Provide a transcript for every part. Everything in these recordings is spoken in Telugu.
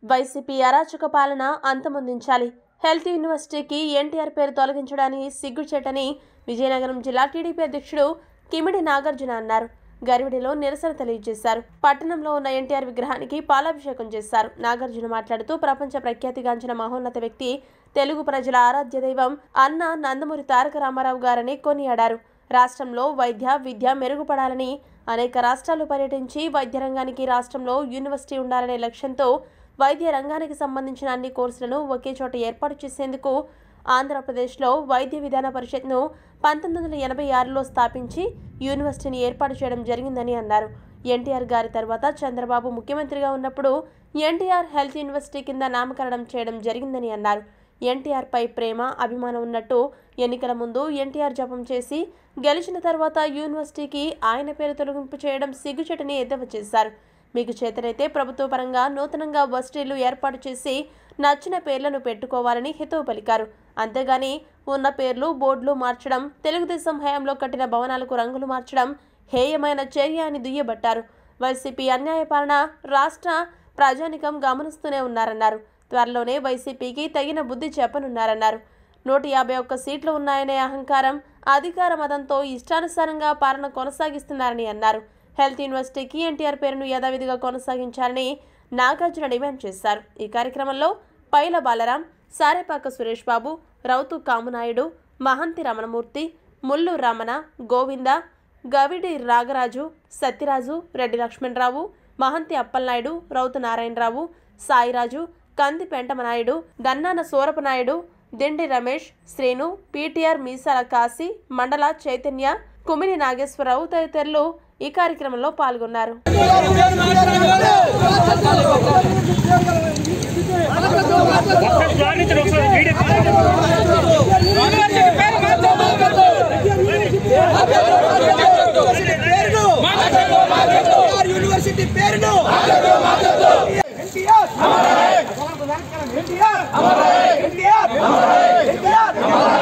వైసీపీ అరాచక పాలన అంతమొందించాలి హెల్త్ యూనివర్సిటీకి ఎన్టీఆర్ పేరు తొలగించడాన్ని సిగ్గుచేటని విజయనగరం జిల్లా టీడీపీ అధ్యక్షుడు కిమిడి నాగార్జున అన్నారు గరివిడిలో నిరసన తెలియజేశారు పట్టణంలో ఉన్న ఎన్టీఆర్ విగ్రహానికి పాలాభిషేకం చేశారు నాగార్జున మాట్లాడుతూ ప్రపంచ ప్రఖ్యాతిగాంచిన మహోన్నత వ్యక్తి తెలుగు ప్రజల ఆరాధ్య దైవం అన్న నందమూరి తారక రామారావు గారని కొనియాడారు రాష్ట్రంలో వైద్య విద్య మెరుగుపడాలని అనేక రాష్ట్రాలు పర్యటించి వైద్య రంగానికి రాష్ట్రంలో యూనివర్సిటీ ఉండాలనే లక్ష్యంతో వైద్య రంగానికి సంబంధించిన అన్ని కోర్సులను ఒకే చోట ఏర్పాటు చేసేందుకు ఆంధ్రప్రదేశ్లో వైద్య విధాన పరిషత్ను పంతొమ్మిది వందల ఎనభై ఆరులో స్థాపించి యూనివర్సిటీని ఏర్పాటు చేయడం జరిగిందని అన్నారు ఎన్టీఆర్ గారి తర్వాత చంద్రబాబు ముఖ్యమంత్రిగా ఉన్నప్పుడు ఎన్టీఆర్ హెల్త్ యూనివర్సిటీ కింద నామకరణం చేయడం జరిగిందని అన్నారు ఎన్టీఆర్ పై ప్రేమ అభిమానం ఉన్నట్టు ఎన్నికల ముందు ఎన్టీఆర్ జపం చేసి గెలిచిన తర్వాత యూనివర్సిటీకి ఆయన పేరు తొలగింపు చేయడం సిగ్గుచెటని ఎద్దేవా చేశారు మీకు చేతనైతే ప్రభుత్వ పరంగా నూతనంగా వర్సిటీలు ఏర్పాటు చేసి నచ్చిన పేర్లను పెట్టుకోవాలని హితవు పలికారు అంతేగాని ఉన్న పేర్లు బోర్డులు మార్చడం తెలుగుదేశం హయాంలో కట్టిన భవనాలకు రంగులు మార్చడం హేయమైన చర్య అని దుయ్యబట్టారు వైసీపీ అన్యాయ పాలన రాష్ట్ర ప్రజానికం గమనిస్తూనే ఉన్నారన్నారు త్వరలోనే వైసీపీకి తగిన బుద్ధి చెప్పనున్నారన్నారు నూట యాభై ఒక్క సీట్లు ఉన్నాయనే అహంకారం అధికార మదంతో ఇష్టానుసారంగా పాలన కొనసాగిస్తున్నారని అన్నారు హెల్త్ యూనివర్సిటీకి ఎన్టీఆర్ పేరును యథావిధిగా కొనసాగించాలని నాగార్జున డిమాండ్ చేశారు ఈ కార్యక్రమంలో పైల బాలరాం సారేపాక సురేష్ బాబు రౌతు కామునాయుడు మహంతి రమణమూర్తి ముల్లు రమణ గోవింద గవిడి రాగరాజు సత్యరాజు రెడ్డి లక్ష్మణరావు మహంతి అప్పలనాయుడు రౌతు నారాయణరావు సాయిరాజు కంది పెంటమనాయుడు దన్నాన సూరపనాయుడు దిండి రమేష్ శ్రీను పీటీఆర్ మీసాల కాశీ మండల చైతన్య కుమిని నాగేశ్వరరావు తదితరులు ఈ కార్యక్రమంలో పాల్గొన్నారు ఒకసారి గమనించండి ఒకసారి వీడియో యూనివర్సిటీ పేరును ఎన్టీఆర్ ఎన్టీఆర్ ఎన్టీఆర్ ఎన్టీఆర్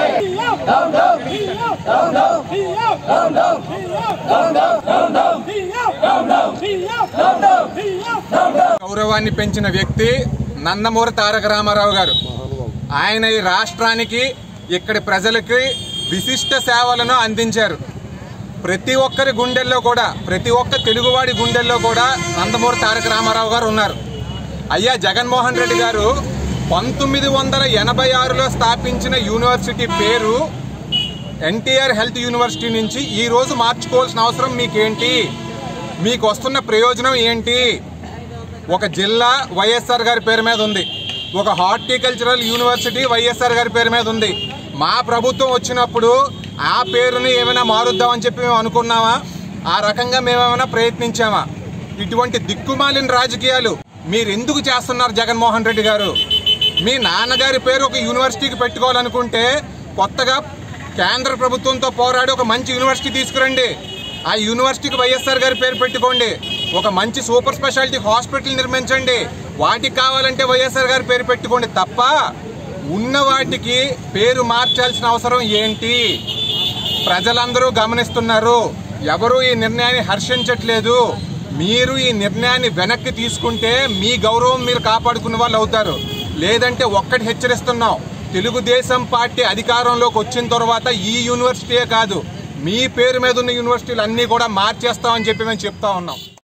గౌరవాన్ని పెంచిన వ్యక్తి నందమూరి తారక రామారావు గారు ఆయన ఈ రాష్ట్రానికి ఇక్కడి ప్రజలకి విశిష్ట సేవలను అందించారు ప్రతి ఒక్కరి గుండెల్లో కూడా ప్రతి ఒక్క తెలుగువాడి గుండెల్లో కూడా నందమూరి తారక రామారావు గారు ఉన్నారు అయ్యా జగన్మోహన్ రెడ్డి గారు పంతొమ్మిది వందల ఎనభై ఆరులో స్థాపించిన యూనివర్సిటీ పేరు ఎన్టీఆర్ హెల్త్ యూనివర్సిటీ నుంచి ఈ రోజు మార్చుకోవాల్సిన అవసరం మీకేంటి మీకు వస్తున్న ప్రయోజనం ఏంటి ఒక జిల్లా వైఎస్ఆర్ గారి పేరు మీద ఉంది ఒక హార్టికల్చరల్ యూనివర్సిటీ వైఎస్ఆర్ గారి పేరు మీద ఉంది మా ప్రభుత్వం వచ్చినప్పుడు ఆ పేరుని ఏమైనా మారుద్దామని చెప్పి మేము అనుకున్నామా ఆ రకంగా మేమేమైనా ప్రయత్నించామా ఇటువంటి దిక్కుమాలిన రాజకీయాలు మీరు ఎందుకు చేస్తున్నారు జగన్మోహన్ రెడ్డి గారు మీ నాన్నగారి పేరు ఒక యూనివర్సిటీకి పెట్టుకోవాలనుకుంటే కొత్తగా కేంద్ర ప్రభుత్వంతో పోరాడి ఒక మంచి యూనివర్సిటీ తీసుకురండి ఆ యూనివర్సిటీకి వైఎస్ఆర్ గారి పేరు పెట్టుకోండి ఒక మంచి సూపర్ స్పెషాలిటీ హాస్పిటల్ నిర్మించండి వాటికి కావాలంటే వైఎస్ఆర్ గారి పేరు పెట్టుకోండి తప్ప ఉన్న వాటికి పేరు మార్చాల్సిన అవసరం ఏంటి ప్రజలందరూ గమనిస్తున్నారు ఎవరు ఈ నిర్ణయాన్ని హర్షించట్లేదు మీరు ఈ నిర్ణయాన్ని వెనక్కి తీసుకుంటే మీ గౌరవం మీరు కాపాడుకున్న వాళ్ళు అవుతారు లేదంటే ఒక్కటి హెచ్చరిస్తున్నాం తెలుగుదేశం పార్టీ అధికారంలోకి వచ్చిన తర్వాత ఈ యూనివర్సిటీయే కాదు మీ పేరు మీద ఉన్న యూనివర్సిటీలు అన్నీ కూడా మార్చేస్తామని చెప్పి మేము చెప్తా ఉన్నాం